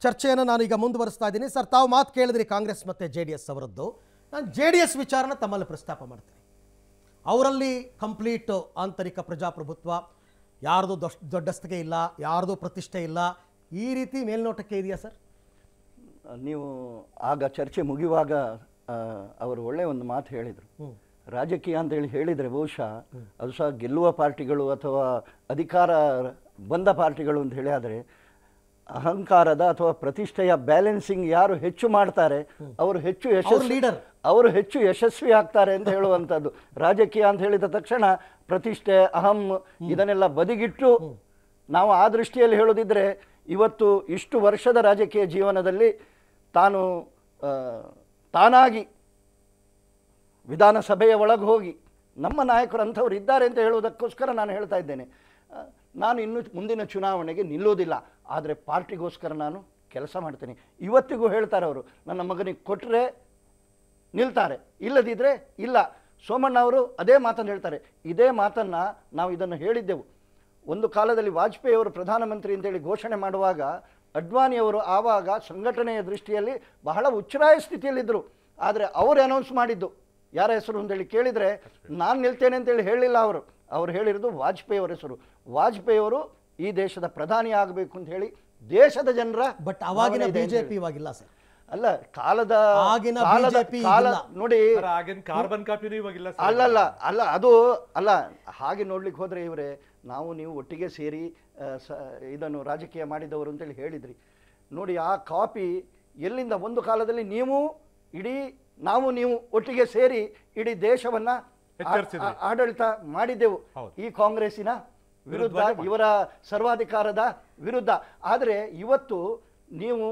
ಚರ್ಚೆಯನ್ನು ನಾನು ಈಗ ಮುಂದುವರಿಸ್ತಾ ಇದ್ದೀನಿ ಸರ್ ತಾವು ಮಾತು ಕೇಳಿದ್ರಿ ಕಾಂಗ್ರೆಸ್ ಮತ್ತು ಜೆ ಡಿ ಎಸ್ ಅವರದ್ದು ನಾನು ಜೆ ಡಿ ಎಸ್ ವಿಚಾರನ ತಮ್ಮಲ್ಲಿ ಪ್ರಸ್ತಾಪ ಮಾಡ್ತೀನಿ ಅವರಲ್ಲಿ ಕಂಪ್ಲೀಟ್ ಆಂತರಿಕ ಪ್ರಜಾಪ್ರಭುತ್ವ ಯಾರ್ದು ದೊಡ್ಡ ದೊಡ್ಡಸ್ತಿಗೆ ಇಲ್ಲ ಯಾರ್ದು ಪ್ರತಿಷ್ಠೆ ಇಲ್ಲ ಈ ರೀತಿ ಮೇಲ್ನೋಟಕ್ಕೆ ಇದೆಯಾ ಸರ್ ನೀವು ಆಗ ಚರ್ಚೆ ಮುಗಿಯುವಾಗ ಆ, ಅವರು ಒಳ್ಳೆಯ ಒಂದು ಮಾತು ಹೇಳಿದರು ರಾಜಕೀಯ ಅಂತ ಹೇಳಿ ಹೇಳಿದರೆ ಬಹುಶಃ ಅದು ಸಹ ಗೆಲ್ಲುವ ಪಾರ್ಟಿಗಳು ಅಥವಾ ಅಧಿಕಾರ ಬಂದ ಪಾರ್ಟಿಗಳು ಅಂತ ಹೇಳಿ ಆದರೆ ಅಹಂಕಾರದ ಅಥವಾ ಪ್ರತಿಷ್ಠೆಯ ಬ್ಯಾಲೆನ್ಸಿಂಗ್ ಯಾರು ಹೆಚ್ಚು ಮಾಡ್ತಾರೆ ಅವರು ಹೆಚ್ಚು ಯಶಸ್ವಿ leader. ಅವರು ಹೆಚ್ಚು ಯಶಸ್ವಿ ಆಗ್ತಾರೆ ಅಂತ ಹೇಳುವಂಥದ್ದು ರಾಜಕೀಯ ಅಂತ ಹೇಳಿದ ತಕ್ಷಣ ಪ್ರತಿಷ್ಠೆ ಅಹಂ ಇದನ್ನೆಲ್ಲ ಬದಿಗಿಟ್ಟು ನಾವು ಆ ದೃಷ್ಟಿಯಲ್ಲಿ ಹೇಳೋದಿದ್ರೆ ಇವತ್ತು ಇಷ್ಟು ವರ್ಷದ ರಾಜಕೀಯ ಜೀವನದಲ್ಲಿ ತಾನು ಆ, ತಾನಾಗಿ ವಿಧಾನಸಭೆಯ ಒಳಗೆ ಹೋಗಿ ನಮ್ಮ ನಾಯಕರು ಅಂಥವ್ರು ಇದ್ದಾರೆ ಅಂತ ಹೇಳುವುದಕ್ಕೋಸ್ಕರ ನಾನು ಹೇಳ್ತಾ ಇದ್ದೇನೆ ಆ, ನಾನು ಇನ್ನು ಮುಂದಿನ ಚುನಾವಣೆಗೆ ನಿಲ್ಲೋದಿಲ್ಲ ಆದರೆ ಪಾರ್ಟಿಗೋಸ್ಕರ ನಾನು ಕೆಲಸ ಮಾಡ್ತೇನೆ ಇವತ್ತಿಗೂ ಹೇಳ್ತಾರೆ ಅವರು ನನ್ನ ಮಗನಿಗೆ ಕೊಟ್ಟರೆ ನಿಲ್ತಾರೆ ಇಲ್ಲದಿದ್ದರೆ ಇಲ್ಲ ಸೋಮಣ್ಣ ಅವರು ಅದೇ ಮಾತನ್ನು ಹೇಳ್ತಾರೆ ಇದೇ ಮಾತನ್ನು ನಾವು ಇದನ್ನು ಹೇಳಿದ್ದೆವು ಒಂದು ಕಾಲದಲ್ಲಿ ವಾಜಪೇಯಿ ಅವರು ಪ್ರಧಾನಮಂತ್ರಿ ಅಂತೇಳಿ ಘೋಷಣೆ ಮಾಡುವಾಗ ಅಡ್ವಾಣಿಯವರು ಆವಾಗ ಸಂಘಟನೆಯ ದೃಷ್ಟಿಯಲ್ಲಿ ಬಹಳ ಉಚ್ಚರಾಯ ಸ್ಥಿತಿಯಲ್ಲಿದ್ದರು ಆದರೆ ಅವರು ಅನೌನ್ಸ್ ಮಾಡಿದ್ದು ಯಾರ ಹೆಸರು ಅಂತೇಳಿ ಕೇಳಿದರೆ ನಾನು ನಿಲ್ತೇನೆ ಅಂತೇಳಿ ಹೇಳಿಲ್ಲ ಅವರು ಅವ್ರು ಹೇಳಿರೋದು ವಾಜಪೇಯಿ ಅವರ ಹೆಸರು ವಾಜಪೇಯಿ ಅವರು ಈ ದೇಶದ ಪ್ರಧಾನಿ ಆಗಬೇಕು ಅಂತ ಹೇಳಿ ದೇಶದ ಜನರ ಬಟ್ ಅವಾಗಿನ ಭಾವನೆ ಇದೆ ಅಂತ ಬಿಜೆಪಿ ಹೇಳಿ. ಇವಾಗಿಲ್ಲ ಸರ್ ಅಲ್ಲ ಕಾಲದ ಆಗಿನ ಕಾಲದ BJP ಕಾಲ ಇಲ್ಲ. ನೋಡಿ ಸರ್, ಆಗಿನ ಕಾರ್ಬನ್ ಕಾಪಿನೂ ಇವಾಗಿಲ್ಲ ಸರ್. ಅಲ್ಲಲ್ಲ ಅಲ್ಲ ಅದು ಅಲ್ಲ ಹಾಗೆ ನೋಡ್ಲಿಕ್ಕೆ ಹೋದ್ರೆ ಇವರೇ ನಾವು ನೀವು ಒಟ್ಟಿಗೆ ಸೇರಿ ಆ, ಸ- ಇದನ್ನು ರಾಜಕೀಯ ಮಾಡಿದವರು ಅಂತೇಳಿ ಹೇಳಿದ್ರಿ ನೋಡಿ ಆ ಕಾಪಿ ಎಲ್ಲಿಂದ ಒಂದು ಕಾಲದಲ್ಲಿ ನೀವು ಇಡೀ ನಾವು ನೀವು ಒಟ್ಟಿಗೆ ಸೇರಿ ಇಡೀ ದೇಶವನ್ನ ಆ- ಎಚ್ಚರಿಸಿದ್ರಿ. ಆ- ಆಡಳಿತ ಮಾಡಿದ್ದೆವು ಹೌದು. ಈ ಕಾಂಗ್ರೆಸ್ಸಿನ ವಿರುದ್ಧ ವಿರುದ್ಧವಾಗಿ ಮಾಡಿ. ಇವರ ಸರ್ವಾಧಿಕಾರದ ವಿರುದ್ಧ ಆದರೆ ಇವತ್ತು ನೀವು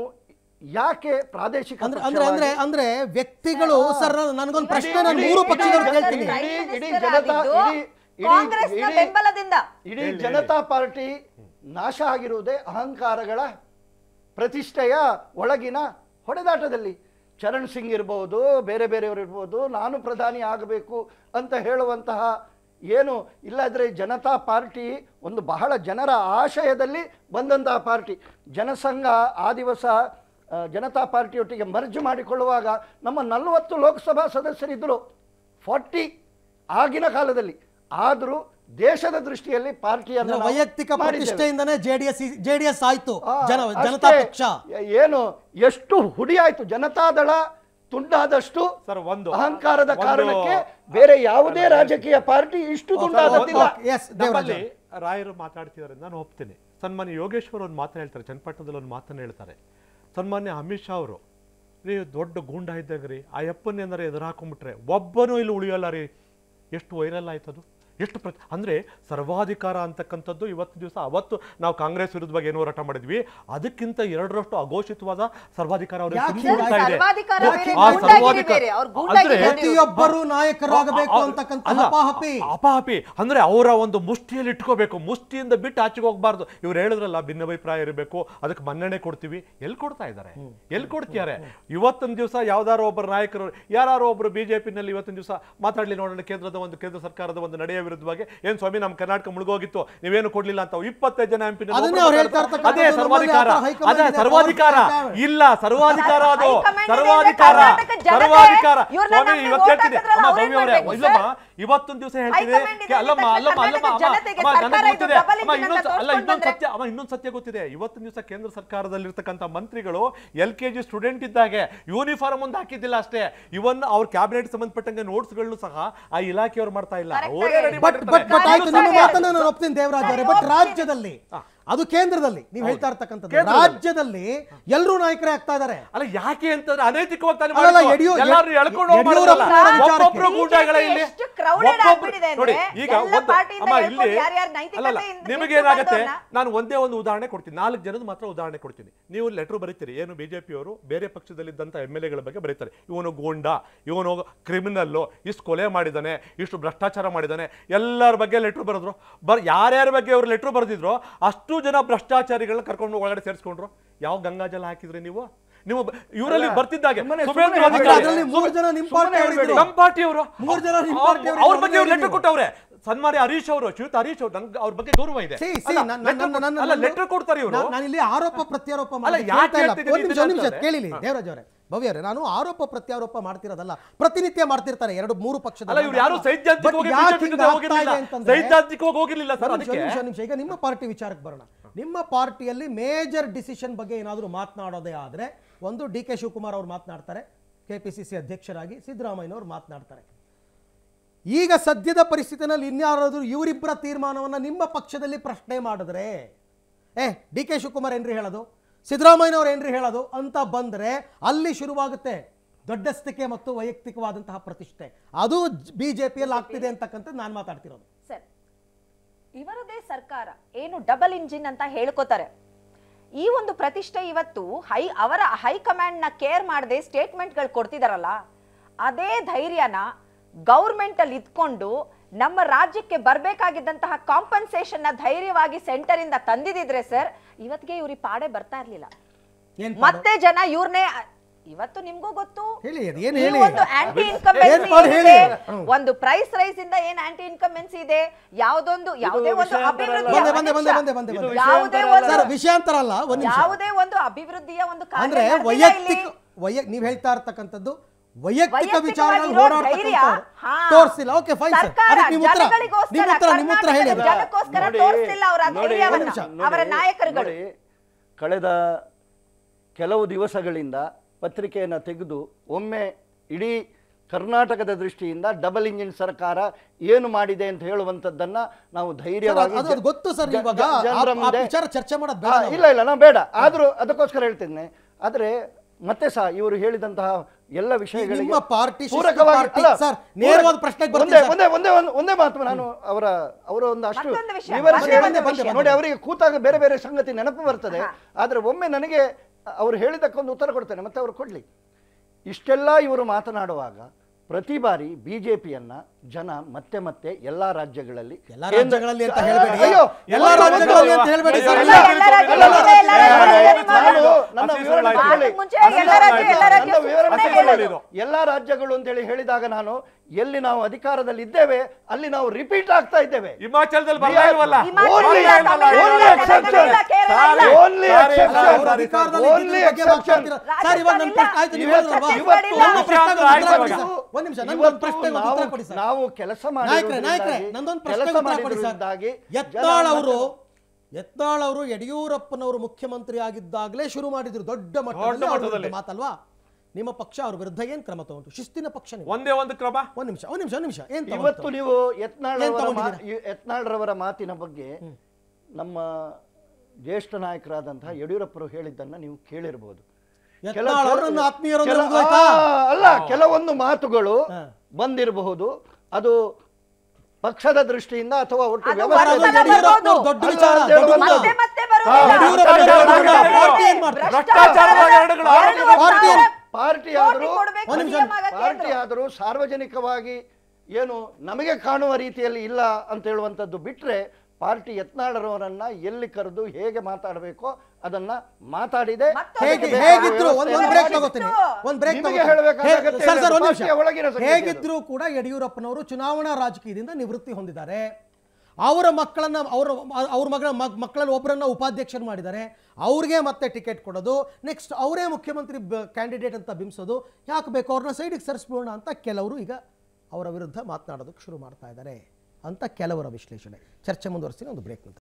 ಯಾಕೆ ಪ್ರಾದೇಶಿಕ ಅಂದ್ರೆ ಅಂದ್ರೆ ಅಂದ್ರೆ ಪಕ್ಷವಾಗಿ- ಅಂದ್ರೆ ವ್ಯಕ್ತಿಗಳು ಸರ್ ನನಗೊಂದು ಪ್ರಶ್ನೆ ನಾನು ಇಡೀ- ಮೂರು ಇಡೀ ಪಕ್ಷಗಳು ಜನ- ಕೇಳ್ತೀನಿ ಇಡೀ- ಪ್ರೈಮ್ ಇಡೀ ಮಿನಿಸ್ಟರ್ ಜನತಾ ಆಗಿದ್ದು ಇಡೀ- ಇಡೀ- ಕಾಂಗ್ರೆಸ್ನ ಇಡೀ- ಬೆಂಬಲದಿಂದ ಇಡೀ ಜನತಾ ಪಾರ್ಟಿ ನಾಶ ಆಗಿರುವುದೇ ಅಹಂಕಾರಗಳ ಪ್ರತಿಷ್ಠೆಯ ಒಳಗಿನ ಹೊಡೆದಾಟದಲ್ಲಿ ಚರಣ್ ಸಿಂಗ್ ಇರ್ಬೋದು ಬೇರೆ ಬೇರೆಯವರು ಇರ್ಬೋದು ನಾನು ಪ್ರಧಾನಿ ಆಗಬೇಕು ಅಂತ ಹೇಳುವಂತಹ ಏನು ಇಲ್ಲದ್ರೆ ಜನತಾ ಪಾರ್ಟಿ ಒಂದು ಬಹಳ ಜನರ ಆಶಯದಲ್ಲಿ ಬಂದಂತಹ ಪಾರ್ಟಿ ಜನಸಂಘ ಆ ದಿವಸ ಆ, ಜನತಾ ಪಾರ್ಟಿಯೊಟ್ಟಿಗೆ ಮರ್ಜ್ ಮಾಡಿಕೊಳ್ಳುವಾಗ ನಮ್ಮ ನಲವತ್ತು ಲೋಕಸಭಾ ಸದಸ್ಯರಿದ್ದರು ಫಾರ್ಟಿ ಆಗಿನ ಕಾಲದಲ್ಲಿ ಆದರೂ ದೇಶದ ದೃಷ್ಟಿಯಲ್ಲಿ ಪಾರ್ಟಿಯನ್ನು ಅಂದ್ರೆ ನಾವು ವೈಯಕ್ತಿಕ ಮಾಡಿದ್ದೇವೆ. ಪ್ರತಿಷ್ಠೆಯಿಂದನೇ ಜೆಡಿಎಸ್ ಜೆಡಿಎಸ್ ಆಯ್ತು ಆ, ಜನ ಅಷ್ಟೇ. ಜನತಾ ಪಕ್ಷ ಏ- ಏನು ಎಷ್ಟು ಹುಡಿ ಆಯ್ತು ಜನತಾದಳ ತುಂಡಾದಷ್ಟು ಸರ್, ಒಂದು- ಅಹಂಕಾರದ ಒಂದು- ಕಾರಣಕ್ಕೆ ಬೇರೆ ಯಾವುದೇ ರಾಜಕೀಯ ಪಾರ್ಟಿ ಇಷ್ಟು ತುಂಡಾದದ್ದಿಲ್ಲ ಎಸ್ ದೇವರಾಜ್ ನಮ್ಮಲ್ಲಿ ರಾಯರು ಮಾತಾಡ್ತಿದ್ದಾರೆ ನಾನು ಒಪ್ತೇನೆ ಸನ್ಮಾನ್ಯ ಯೋಗೇಶ್ವರ್ ಒಂದು ಮಾತನ್ನ ಹೇಳ್ತಾರೆ ಚನ್ನಪಟ್ಟಣದಲ್ಲಿ ಒಂದು ಮಾತನ್ನ ಹೇಳ್ತಾರೆ ಸನ್ಮಾನ್ಯ ಅಮಿತ್ ಶಾ ಅವರು ರೀ ದೊಡ್ಡ ಗೂಂಡ ಇದ್ದಾಗ ರೀ ಆ ಅಪ್ಪನ ಏನಾರ ಎದುರು ಹಾಕೊಂಡ್ಬಿಟ್ರೆ ಒಬ್ಬನೂ ಇಲ್ಲಿ ಉಳಿಯೋಲ್ಲ ರೀ ಎಷ್ಟು ವೈರಲ್ ಆಯ್ತದು ಎಷ್ಟು ಪ್ರ ಅಂದ್ರೆ ಸರ್ವಾಧಿಕಾರ ಅಂತಕ್ಕಂಥದ್ದು ಇವತ್ತು ದಿವಸ ಅವತ್ತು ನಾವು ಕಾಂಗ್ರೆಸ್ ವಿರುದ್ಧವಾಗಿ ಏನು ಹೋರಾಟ ಮಾಡಿದ್ವಿ ಅದಕ್ಕಿಂತ ಎರಡರಷ್ಟು ಅಘೋಷಿತವಾದ ಸರ್ವಾಧಿಕಾರ ಅವ್ರಿಗೆ ಯಾಕೆ ತುಂಬಿಕೊಳ್ತಾ ಇದೆ. ಸರ್ವಾಧಿಕಾರ ಬೇರೆ, ಆ ಗೂಂಡಾಗಿರಿ ಸರ್ವಾಧಿಕಾರ- ಬೇರೆ, ಅವ್ರು ಗೂಂಡಾಗಿರಿ ಅಂದ್ರೆ- ಬೇರೆ. ಪ್ರತಿಯೊಬ್ಬರು ನಾಯಕರಾಗಬೇಕು ಅ- ಅ- ಅಂತಕ್ಕಂಥ ಅಲ್ಲ, ಹಪಾಹಪಿ ಅಪಹಾಪಿ ಅಂದ್ರೆ ಅವರ ಒಂದು ಮುಷ್ಟಿಯಲ್ಲಿ ಇಟ್ಕೋಬೇಕು ಮುಷ್ಟಿಯಿಂದ ಬಿಟ್ಟು ಆಚೆಗೆ ಹೋಗ್ಬಾರ್ದು ಇವ್ರು ಹೇಳಿದ್ರಲ್ಲ ಭಿನ್ನಾಭಿಪ್ರಾಯ ಇರಬೇಕು ಅದಕ್ಕೆ ಮನ್ನಣೆ ಕೊಡ್ತೀವಿ ಎಲ್ಲಿ ಕೊಡ್ತಾ ಇದ್ದಾರೆ ಎಲ್ಲಿ ಕೊಡ್ತಿದ್ದಾರೆ ಇವತ್ತಿನ ದಿವಸ ಯಾವ್ದಾರು ಒಬ್ಬರು ನಾಯಕರು ಯಾರು ಒಬ್ರು ಬಿಜೆಪಿನಲ್ಲಿ ಇವತ್ತಿನ ದಿವಸ ಮಾತಾಡ್ಲಿ ನೋಡೋಣ ಕೇಂದ್ರದ ಒಂದು ಕೇಂದ್ರ ಸರ್ಕಾರದ ಒಂದು ನಡೆಯ ವಿರುದ್ಧವಾಗಿ ಏನ್ ಸ್ವಾಮಿ ನಮ್ಮ ಕರ್ನಾಟಕ ಮುಳುಗೋಗಿತ್ತು ನೀವೇನು ಕೊಡ್ಲಿಲ್ಲ ಅಂತ ಇಪ್ಪತ್ತೈದು ಜನ ಎಂಪಿ ಅದನ್ನೇ ಅವ್ರು ಹೇಳ್ತಾ ಇರ್ತಕ್ಕಂಥದ್ದು ಅದೇ ನಮ್ಮಲ್ಲಿ ಸರ್ವಾಧಿಕಾರ ಆ ಥರ ಹೈಕಮಾಂಡ್ ಅದೇ ಇದೆ, ಸರ್ವಾಧಿಕಾರ ಪವರ್ ಇಲ್ಲ ಸರ್ವಾಧಿಕಾರ ಅದು ಹೈಕಮಾಂಡ್ ಇದೆ, ಸರ್ವಾಧಿಕಾರ ಕರ್ನಾಟಕ ಜನತೆ ಸರ್ವಾಧಿಕಾರ ಇವ್ರನ್ನ ಸ್ವಾಮಿ ನಮ್ಗೆ ಇವತ್ತು vote ಹೇಳ್ತೀನಿ ಹಾಕಿದ್ರಲ್ಲ, ಅಮ್ಮ ಅವ್ರೇನ್ ಭವ್ಯ ಅವರೇ ಮಾಡ್ಬೇಕು, ಇಲ್ಲಮ್ಮ ಸರ್? ಇವತ್ತೊಂದು ದಿವಸ ಹೇಳ್ತೀನಿ ಹೈಕಮಾಂಡ್ ಇದೆ, ಅಲ್ಲಮ್ಮ ಅಲ್ಲಮ್ಮ ಅಲ್ಲಮ್ಮ ಕರ್ನಾಟಕ ಅಮ್ಮ ಜನತೆಗೆ ಅಮ್ಮ ಸರ್ಕಾರ ನನಗೆ ಇದು ಗೊತ್ತಿದೆ double ಅಮ್ಮ engine ಇನ್ನೊಂದು ಅಂತ ಅಲ್ಲ ಇನ್ನೊಂದು ತೋರ್ಸ್ಕೊಂಡ್ಬಂದ್ರೆ. ಸತ್ಯ ಅಮ್ಮ ಇನ್ನೊಂದು ಸತ್ಯ ಗೊತ್ತಿದೆ ಇವತ್ತಿನ ದಿವಸ ಕೇಂದ್ರ ಸರ್ಕಾರದಲ್ಲಿರ್ತಕ್ಕಂಥ ಮಂತ್ರಿಗಳು ಎಲ್ ಕೆ ಜಿ ಸ್ಟೂಡೆಂಟ್ ಇದ್ದಾಗೆ ಯೂನಿಫಾರ್ಮ್ ಒಂದು ಹಾಕಿದ್ದಿಲ್ಲ ಅಷ್ಟೇ ಇವನ್ ಅವ್ರ ಕ್ಯಾಬಿನೆಟ್ ಸಂಬಂಧಪಟ್ಟಂಗೆ ನೋಟ್ಸ್ಗಳನ್ನು ಸಹ ಆ ಇಲಾಖೆಯವರು ಮಾಡ್ತಾ ಇಲ್ಲ Correct ಅವರೇ ಆಗಿ. ready ಬಟ್ ಬಟ್ ಮಾಡಿರ್ತಾರೆ. ಬಟ್ ಆಯ್ತು ನಿಮ್ಮ ಸರಿ, ಮಾತನ್ನ ನಾನು ಒಪ್ತೀನಿ ದೇವರಾಜ್ ಅವರೇ ಬಟ್ ರಾಜ್ಯದಲ್ಲಿ ಅದು ಕೇಂದ್ರದಲ್ಲಿ ನೀವು ಹೇಳ್ತಾ ಇರ್ತಕ್ಕಂಥದ್ದು ಕೇಂದ್ರದಲ್ಲಿ. ರಾಜ್ಯದಲ್ಲಿ ಎಲ್ಲರೂ ನಾಯಕರೇ ಆಗ್ತಾ ಇದ್ದಾರೆ ಅಲ್ಲ ಯಾಕೆ ಅಂತಂದ್ರೆ ಅನೈತಿಕವಾಗಿ ತಾನೇ ಅಲ್ಲಲ್ಲ, ಮಾಡಿದ್ದು. ಯಡಿಯೂ- ಎಲ್ಲಾರು ಎಳ್ಕೊಂಡು ಹೋಗಿ ಯಡಿಯೂರಪ್ಪ ಮಾಡೋದಲ್ಲ. ವಿಚಾರಕ್ಕೆ. ಒಬ್ಬೊಬ್ರು ಗೂಂಡಾಗಳೇ ಇಲ್ಲಿ ಎಷ್ಟು crowded ಒಬ್ಬೊಬ್ರು- ಆಗ್ಬಿಟ್ಟಿದೆ ನೋಡಿ ಅಂದ್ರೆ ಈಗ ಎಲ್ಲ ಒಂದು ಪಾರ್ಟಿಯಿಂದ ಅಮ್ಮ ಹೇಳ್ಕೊಂಡು ಇಲ್ಲಿ ಯಾರ್ಯಾರು ನೈತಿಕತೆಯಿಂದ ಅಲ್ಲಲ್ಲ ಬಿಟ್ಟು ನಿಮಗೇನಾಗತ್ತೆ ಬಂದವ್ರನ್ನ- ನಾನು ಒಂದೇ ಒಂದು ಉದಾಹರಣೆ ಕೊಡ್ತೀನಿ ನಾಲ್ಕು ಜನದ ಮಾತ್ರ ಉದಾಹರಣೆ ಕೊಡ್ತೀನಿ ನೀವು ಲೆಟರ್ ಬರೀತೀರಿ ಏನು ಬಿಜೆಪಿ ಅವರು ಬೇರೆ ಪಕ್ಷದಲ್ಲಿದ್ದಂಥ ಎಮ್ ಎಲ್ ಎಗಳ ಬಗ್ಗೆ ಬರೀತಾರೆ ಇವನು ಗೂಂಡ ಇವನು ಕ್ರಿಮಿನಲ್ಲು ಇಷ್ಟು ಕೊಲೆ ಮಾಡಿದ್ದಾನೆ ಇಷ್ಟು ಭ್ರಷ್ಟಾಚಾರ ಮಾಡಿದ್ದಾನೆ ಎಲ್ಲರ ಬಗ್ಗೆ ಲೆಟ್ರ್ ಬರೆದ್ರು ಬರ್ ಯಾರ್ಯಾರ ಬಗ್ಗೆ ಅವ್ರು ಲೆಟ್ರ್ ಬರೆದಿದ್ರು ಅಷ್ಟು ಜನ ಭ್ರಷ್ಟಾಚಾರಿಗಳನ್ನ ಕರ್ಕೊಂಡು ಒಳಗಡೆ ಸೇರಿಸ್ಕೊಂಡ್ರು ಯಾವ ಗಂಗಾಜಲ ಹಾಕಿದ್ರಿ ನೀವು ನೀವು ಬ- ಇವರಲ್ಲಿ ಅಲ್ಲ, ಬರ್ತಿದ್ದಾಗೆ ಸುಮ್ಮನೆ- ಸುಬೇಂದ್ರ ಸುಮ್ಮನೆ ಅಧಿಕಾರಿ- ಅದರಲ್ಲಿ ಮೂರು ಜನ ನಿಮ್ಮ ಸುಮ್ಮನೆ ಪಾರ್ಟಿ ಹೇಳ್ಬೇಡಿ. ಅವರಿದ್ರು ನಮ್ಮ ಪಾರ್ಟಿ ಅವರು ಮೂರು ಜನ ನಿಮ್ಮ ಅವ್ರ- ಪಾರ್ಟಿ ಅವ್ರಿಗೆ ಅವ್ರ ಬಗ್ಗೆ ಅವ್ರು ನೋಡಿದ್ದೀವಿ ಲೆಟರ್ ಕೊಟ್ಟವ್ರೆ ಸನ್ಮಾನ್ಯ ಹರೀಶ್ ಅವರು ಶ್ರೀಯುತ ಹರೀಶ್ ಅವರು ನಂಗೆ ಅವ್ರ ಬಗ್ಗೆ ಗೌರವ ಇದೆ See, see, ಅಲ್ಲ, ನನ್ನ- letter ನನ್ನ- ಕೊಡ್- ನನ್ನ- ಅಲ್ಲ ನನ್ನ- ಲೆಟರ್ ಕೊಡ್ತಾರೆ ಇವರು ನಾ- ನಾನಿಲ್ಲಿ ಆರೋಪ ಪ್ರತ್ಯಾರೋಪ ಅಲ್ಲ, ಮಾಡೋದಕ್ಕೆ ಯಾಕೆ ಹೇಳ್ತಾ ಇಲ್ಲ. ಹೇಳ್ತಿದ್ದೀನಿ ಒಂದ್ ನಿಮಿಷ ಒಂದ್ ನಿಮಿಷ ಇದನ್ನ ಕೇಳಿಲಿ ದೇವರಾಜ್ ಅವರೇ ಭವ್ಯ ಅವರೇ ನಾನು ಆರೋಪ ಪ್ರತ್ಯಾರೋಪ ಮಾಡ್ತಿರೋದಲ್ಲ ಪ್ರತಿನಿತ್ಯ ಮಾಡ್ತಿರ್ತಾರೆ ಎರಡು ಮೂರು ಪಕ್ಷದ ಅಲ್ಲ ಇವ್ರು ಯಾರು ಸೈದ್ಧಾಂತಿಕವಾಗಿ ಬಿಜೆಪಿ ಜೊತೆ ಹೋಗಿರ್ಲಿಲ್ಲ ಸೈದ್ಧಾಂತಿಕವಾಗಿ ಹೋಗಿರ್ಲಿಲ್ಲ ಸರ್ ಒಂದ್ ನಿಮಿಷ, ಅದಕ್ಕೆ ಒಂದ್ ನಿಮಿಷ, ನಿಮಿಷ. ಈಗ ನಿಮ್ಮ ಪಾರ್ಟಿ ವಿಚಾರಕ್ಕೆ ಬರೋಣ ನಿಮ್ಮ ಪಾರ್ಟಿಯಲ್ಲಿ ಮೇಜರ್ ಡಿಸಿಷನ್ ಬಗ್ಗೆ ಏನಾದರೂ ಮಾತನಾಡೋದೇ ಆದ್ರೆ ಒಂದು ಡಿ ಕೆ ಶಿವಕುಮಾರ್ ಅವ್ರು ಮಾತನಾಡ್ತಾರೆ ಕೆ ಪಿ ಸಿ ಸಿ ಅಧ್ಯಕ್ಷರಾಗಿ ಸಿದ್ದರಾಮಯ್ಯನವ್ರು ಮಾತನಾಡ್ತಾರೆ ಈಗ ಸದ್ಯದ ಪರಿಸ್ಥಿತಿನಲ್ಲಿ ಇನ್ಯಾರಾದ್ರೂ ಇವರಿಬ್ಬರ ತೀರ್ಮಾನವನ್ನ ನಿಮ್ಮ ಪಕ್ಷದಲ್ಲಿ ಪ್ರಶ್ನೆ ಮಾಡಿದ್ರೆ ಏ ಡಿ ಕೆ ಶಿವಕುಮಾರ್ ಏನ್ರಿ ಹೇಳೋದು ಸಿದ್ದರಾಮಯ್ಯನವ್ರು ಏನ್ರಿ ಹೇಳೋದು ಅಂತ ಬಂದ್ರೆ ಅಲ್ಲಿ ಶುರುವಾಗುತ್ತೆ ದೊಡ್ಡಸ್ತಿಕೆ ಮತ್ತು ವೈಯಕ್ತಿಕವಾದಂತಹ ಪ್ರತಿಷ್ಠೆ ಅದು ಬಿ ಜೆ ಪಿಯಲ್ಲಿ ಆಗ್ತಿದೆ ಅಂತಕ್ಕಂಥದ್ದು ನಾನು ಮಾತಾಡ್ತಿರೋದು ಸರ್ ಇವರದೇ ಸರ್ಕಾರ ಏನು ಡಬಲ್ ಇಂಜಿನ್ ಅಂತ ಹೇಳ್ಕೋತಾರೆ ಈ ಒಂದು ಪ್ರತಿಷ್ಠೆ ಇವತ್ತು ಹೈ ಅವರ ಹೈಕಮಾಂಡ್ ನ ಕೇರ್ ಮಾಡದೆ ಸ್ಟೇಟ್ಮೆಂಟ್ಗಳು ಕೊಡ್ತಿದಾರಲ್ಲ ಅದೇ ಧೈರ್ಯನ ಗೌರ್ಮೆಂಟ್ ಅಲ್ಲಿ ಇದ್ಕೊಂಡು ನಮ್ಮ ರಾಜ್ಯಕ್ಕೆ ಬರ್ಬೇಕಾಗಿದ್ದಂತಹ ಕಾಂಪನ್ಸೇಷನ್ ನ ಧೈರ್ಯವಾಗಿ ಸೆಂಟರ್ ಇಂದ ತಂದಿದಿದ್ರೆ ಸರ್ ಇವತ್ತಿಗೆ ಇವ್ರಿಗೆ ಪಾಡೆ ಬರ್ತಾ ಇರ್ಲಿಲ್ಲ ಏನ್ ಮತ್ತೆ ಜನ ಇವ್ರನ್ನೇ ಇವತ್ತು ನಿಮ್ಗೂ ಗೊತ್ತು ಹೇಳಿ ಅದು ಏನ್ ಈ ಹೇಳಿ ಒಂದು ಆಂಟಿ ಏನ್ ಇನ್ಕಮೆನ್ಸಿ ಪಾಡ್ ಹೇಳಿ? ಹ್ಮ್. ಒಂದು ಪ್ರೈಸ್ ರೈಸ್ ಇಂದ ಏನ್ ಆಂಟಿ ಇನ್ಕಮೆನ್ಸಿ ಇದೆ ಯಾವುದೊಂದು ಯಾವುದೇ ಒಂದು ವಿಷಯಾಂತರ ಅಭಿವೃದ್ಧಿಯ ಬಂದೆ, ಒಂದ್ ಬಂದೆ, ಬಂದೆ, ನಿಮಿಷ. ಬಂದೆ, ಬಂದೆ, ಇದು ಬಂದೆ. ಯಾವುದೇ ವಿಷಯಾಂತರ ಒಂದು ಸರ್ ವಿಷಯಾಂತರ ಅಲ್ಲ ಒಂದ್ ನಿಮಿಷ ಯಾವುದೇ ಒಂದು ಅಭಿವೃದ್ಧಿಯ ಒಂದು ಕಾರ್ಯ ಅಂದ್ರೆ ನಡೆದಿಲ್ಲ ವೈಯಕ್ತಿಕ ಇಲ್ಲಿ. ವೈಯ ನೀವ್ ಹೇಳ್ತಾ ಇರ್ತಕ್ಕಂಥದ್ದು ವೈಯಕ್ತಿಕ ವೈಯಕ್ತಿಕವಾಗಿ ವಿಚಾರಗಳು ಇರೋ ಓಡಾಡ್ತಕ್ಕಂಥವ್ರು ಧೈರ್ಯ, ಹಾ. ತೋರಿಸಿಲ್ಲ ಓಕೆ ಫೈನ್ ಸರ್ ಸರ್ಕಾರ ಅದಕ್ಕೆ ನಿಮ್ಮ ಉತ್ತರ ಜನಗಳಿಗೋಸ್ಕರ, ನಿಮ್ಮ ಉತ್ತರ ನಿಮ್ಮ ಉತ್ತರ ಹೇಳಿ ಕರ್ನಾಟಕದ ಜನಕ್ಕೋಸ್ಕರ ನೋಡಿ, ತೋರಿಸಿಲ್ಲ ಅವರ ನೋಡಿ, ಧೈರ್ಯವನ್ನ, ಒಂದು ನಿಮಿಷ, ಅವರ ನೋಡಿ, ನಾಯಕರುಗಳು. ನೋಡಿ, ಕಳೆದ ಕೆಲವು ದಿವಸಗಳಿಂದ ಪತ್ರಿಕೆಯನ್ನು ತೆಗೆದು ಒಮ್ಮೆ ಇಡೀ ಕರ್ನಾಟಕದ ದೃಷ್ಟಿಯಿಂದ ಡಬಲ್ ಇಂಜಿನ್ ಸರ್ಕಾರ ಏನು ಮಾಡಿದೆ ಅಂತ ಹೇಳುವಂಥದ್ದನ್ನ ನಾವು ಧೈರ್ಯವಾಗಿ ಅದು- ಅದು ಗೊತ್ತು ಸರ್ ಜ- ಇವಾಗ ಜ- ಜನರ ಆ- ಆ ಮುಂದೆ- ವಿಚಾರ ಚರ್ಚೆ ಮಾಡೋದು ಬೇಡ ಹಾ, ನಾವು. ಇಲ್ಲ ಇಲ್ಲ ನಾ ಬೇಡ ಆದ್ರೂ ಅದಕ್ಕೋಸ್ಕರ ಹೇಳ್ತೇನೆ ಆದ್ರೆ ಮತ್ತೆ ಸಹ ಇವರು ಹೇಳಿದಂತಹ ಎಲ್ಲ ವಿಷಯಗಳಿಗೆ ನಿಮ್ಮ ಪಾರ್ಟಿ ಶಿಸ್ತು ಪೂರಕವಾಗಿ ಪಾರ್ಟಿ, ಅಲ್ಲ, ಸರ್, ನೇರವಾದ ಪೂರಕ- ಪ್ರಶ್ನೆಗೆ ಬರ್ತೀನಿ ಒಂದೇ ಸರ್. ಒಂದೇ ಒಂದೇ ಒಂದು ಒಂದೇ ಮಾತು ನಾನು ಅವರ ಅವರ ಒಂದು ಅಷ್ಟು ಮತ್ತೊಂದು ವಿಷಯ, ವಿವರಿಸಿ ಒಂದೇ ಹೇಳಿದ್ದೆ ಒಂದು ವಿಷಯ. ನೋಡಿ ಅವರಿಗೆ ಕೂತಾಗ ಬೇರೆ ಬೇರೆ ಸಂಗತಿ ನೆನಪು ಬರ್ತದೆ ಹಾ. ಆದ್ರೆ ಒಮ್ಮೆ ನನಗೆ ಅವರು ಹೇಳಿದಕ್ಕೊಂದು ಉತ್ತರ ಕೊಡ್ತೇನೆ ಮತ್ತೆ ಅವರು ಕೊಡ್ಲಿ ಇಷ್ಟೆಲ್ಲ ಇವರು ಮಾತನಾಡುವಾಗ ಪ್ರತಿ ಬಾರಿ ಬಿಜೆಪಿಯನ್ನ ಜನ ಮತ್ತೆ ಮತ್ತೆ ಎಲ್ಲಾ ರಾಜ್ಯಗಳಲ್ಲಿ ಎಲ್ಲಾ ಕೇಂದ್ರ- ರಾಜ್ಯಗಳಲ್ಲಿ ಅಂತ ಹೇಳ್ಬೇಡಿ. ಅಯ್ಯೋ, ಎಲ್ಲಾ ಒಂದು- ರಾಜ್ಯಗಳಲ್ಲಿ ಅಂತ ಹೇಳ್ಬೇಡಿ ಸರ್. ಎಲ್ಲ ಎಲ್ಲ ರಾಜ್ಯಗಳಲ್ಲಿ ಎಲ್ಲ ರಾಜ್ಯಗಳಲ್ಲಿ ನಾನು ನನ್ನ ಹಸಿರು ವಿವರಣೆ ಆಯ್ತು. ತಗೊಳ್ಳಿ. ಅದಕ್ಕೆ ಮುಂಚೆ ಎಲ್ಲ ರಾಜ್ಯ ಎಲ್ಲ ರಾಜ್ಯ ನನ್ನ ವಿವರಣೆ ಸುಮ್ಮನೆ ತಗೊಳ್ಳಿ. ಹೇಳೋದು. ಎಲ್ಲಾ ರಾಜ್ಯಗಳು ಅಂತೇಳಿ ಹೇಳಿದಾಗ ನಾನು ಎಲ್ಲಿ ನಾವು ಅಧಿಕಾರದಲ್ಲಿ ಇದ್ದೇವೆ ಅಲ್ಲಿ ನಾವು ರಿಪೀಟ್ ಆಗ್ತಾ ಇದ್ದೇವೆ ಹಿಮಾಚಲದಲ್ಲಿ ಬರ್ತಾ ಇಲ್ವಲ್ಲ ಹಿಮಾಚಲ Only- ಇಲ್ಲ, ತಮಿಳ್ನಾಡು only ಇಲ್ಲ, exception. ತೆಲಂಗಾಣ ಇಲ್ಲ, ಕೇರಳ ಇಲ್ಲ. Only ಸಾರಿ, exception. ಸಾರಿ, ಅವ್ರು ಸಾರಿ, ಅಧಿಕಾರದಲ್ಲಿ Only ಇದ್ದಿದ್ದ ಬಗ್ಗೆ exception. ಮಾತಾಡ್ತೀರಾ? ಸರ್ ಇವಾಗ ನನ್ನ ಪ್ರಶ್ನೆ ಆಯ್ತು ನೀವು ಇವತ್ತು- ಹೇಳಿದ್ರಲ್ವಾ? ಇವತ್ತು- ನನ್ನ ಪ್ರಶ್ನೆಗೆ ಆಯ್ತು ಉತ್ತರ ಕೊಡಿ ಇವಾಗ. ಸರ್. ಒಂದ್ ನಿಮಿಷ ನನ್ನ ಇವತ್ತು ಪ್ರಶ್ನೆಗೆ ನಾವು ಉತ್ತರ ಕೊಡಿ ಸರ್ ನಾವು ಕೆಲಸ ನಾಯಕರೇ ನಾಯಕರೇ ಮಾಡಿರೋದ್ರಿಂದಾಗಿ- ನಂದೊಂದು ಕೆಲಸ ಪ್ರಶ್ನೆಗೆ ಉತ್ತರ ಕೊಡಿ ಸರ್ ಮಾಡಿರೋದ್ರಿಂದಾಗಿ ಯತ್ನಾಳ್ ಜನ ಅವರು ಯತ್ನಾಳ್ ಅವರು ಯಡಿಯೂರಪ್ಪನವರು ಮುಖ್ಯಮಂತ್ರಿ ಆಗಿದ್ದಾಗಲೇ ಶುರು ಮಾಡಿದ್ರು ದೊಡ್ಡ ಮಟ್ಟದಲ್ಲಿ ಅವ್ರ ಮಟ್ಟದಲ್ಲಿ. ವಿರುದ್ಧ ಮಾತಲ್ವಾ ನಿಮ್ಮ ಪಕ್ಷ ಅವ್ರ ವಿರುದ್ಧ ಏನ್ ಕ್ರಮ ತಗೊಂಡು ಶಿಸ್ತಿನ ಪಕ್ಷ ನೀವು ಒಂದೇ ಒಂದು ಕ್ರಮ ಒಂದ್ ನಿಮಿಷ ಒಂದ್ ನಿಮಿಷ ಒಂದ್ ನಿಮಿಷ ಏನ್ ತಗೊಂಡ್ರು? ಇವತ್ತು ನೀವು ಯತ್ನಾಳ್ ಏನ್ ಅವರ ಮಾ- ತಗೊಂಡಿದ್ದೀರಾ? ಯತ್ನಾಳ್ರವರ ಮಾತಿನ ಬಗ್ಗೆ ನಮ್ಮ ಜ್ಯೇಷ್ಠ ನಾಯಕರಾದಂತಹ ಯಡಿಯೂರಪ್ಪರು ಹೇಳಿದ್ದನ್ನ ನೀವು ಕೇಳಿರಬಹುದು ಯತ್ನಾಳ್ ಅವರು ನನ್ನ ಆತ್ಮೀಯರು ಅಂತ ಕೆಲ- ನಿಮ್ಗೆ ಗೊತ್ತಾ? ಆ, ಅಲ್ಲ ಕೆಲವೊಂದು ಮಾತುಗಳು ಹಾ. ಬಂದಿರಬಹುದು ಅದು ಪಕ್ಷದ ದೃಷ್ಟಿಯಿಂದ ಅಥವಾ ಒಟ್ಟು ಅದು ವ್ಯವಸ್ಥೆ ಒಂದ್ಸಲ ಯಡಿಯೂರಪ್ಪನವ್ರು ಬರ್ಬೋದು. ದೊಡ್ಡ ಅಲ್ಲ ವಿಚಾರ ಅಂತ ದೊಡ್ಡ ಹೇಳುವಂಥದ್ದು. ವಿಚಾರ. ಮತ್ತೆ ಮತ್ತೆ ಬರುವುದಿಲ್ಲ. ಯಡಿಯೂರಪ್ಪನವ್ರು ಭ್ರಷ್ಟಾಚಾರದ ಪಾರ್ಟಿ ಏನ್ ಮಾಡ್ತಾರೆ? ಭ್ರಷ್ಟಾಚಾರದ ಹಗರಣಗಳು ಎರಡು ವರ್ಷ ಪಾರ್ಟಿ ಅವರ ಪಾರ್ಟಿ ಕೋಟಿ ಆದರೂ ಕೊಡ್ಬೇಕು ಒಂದ್ ನಿಮಿಷ. CM ಆಗಕ್ಕೆ ಪಾರ್ಟಿ ಅಂದ್ರು. ಆದರೂ ಸಾರ್ವಜನಿಕವಾಗಿ ಏನು ನಮಗೆ ಕಾಣುವ ರೀತಿಯಲ್ಲಿ ಇಲ್ಲ ಅಂತ ಹೇಳುವಂಥದ್ದು ಬಿಟ್ರೆ ಪಾರ್ಟಿ ಯತ್ನಾಳರವರನ್ನ ಎಲ್ಲಿ ಕರೆದು ಹೇಗೆ ಮಾತಾಡಬೇಕೋ ಅದನ್ನ ಮಾತಾಡಿದೆ ಮತ್ತೊಂದು ಹೇಗೆ ವಿಷಯ. ಹೇಗಿದ್ರು ಒಂದ್ ಒಂದ್ ಬ್ರೇಕ್ ವ್ಯವಸ್ಥೆ ತಗೋತೀನಿ ಇತ್ತು. ಒಂದ್ ಬ್ರೇಕ್ ನಿಮಗೆ ಹೇಳಬೇಕಾದ ಅಗತ್ಯ ಸರ್ ಇಲ್ಲ, ಸರ್ ಒಂದ್ ನಿಮಿಷ ಪಾರ್ಟಿಯ ಒಳಗಿನ ಸಂಗತಿ ಅದು. ಹೇಗಿದ್ರು ಕೂಡ ಯಡಿಯೂರಪ್ಪನವರು ಚುನಾವಣಾ ರಾಜಕೀಯದಿಂದ ನಿವೃತ್ತಿ ಹೊಂದಿದ್ದಾರೆ ಅವರ ಮಕ್ಕಳನ್ನ ಅವರ ಅವ್ರ ಮಗಳ ಮಗ್- ಮಕ್ಕಳಲ್ಲಿ ಒಬ್ಬರನ್ನ ಉಪಾಧ್ಯಕ್ಷರು ಮಾಡಿದ್ದಾರೆ ಅವ್ರಿಗೆ ಮತ್ತೆ ಟಿಕೆಟ್ ಕೊಡೋದು ನೆಕ್ಸ್ಟ್ ಅವರೇ ಮುಖ್ಯಮಂತ್ರಿ ಕ್ಯಾಂಡಿಡೇಟ್ ಅಂತ ಬಿಂಬಿಸೋದು ಯಾಕೆ ಬೇಕು ಅವ್ರನ್ನ ಸೈಡಿಗೆ ಸರಿಸ್ಬೋಣ ಅಂತ ಕೆಲವರು ಈಗ ಅವರ ವಿರುದ್ಧ ಮಾತನಾಡೋದಕ್ಕೆ ಶುರು ಮಾಡ್ತಾ ಇದ್ದಾರೆ ಅಂತ ಕೆಲವರ ವಿಶ್ಲೇಷಣೆ ಚರ್ಚೆ ಮುಂದುವರಿಸ್ತೀನಿ ಒಂದು ಬ್ರೇಕ್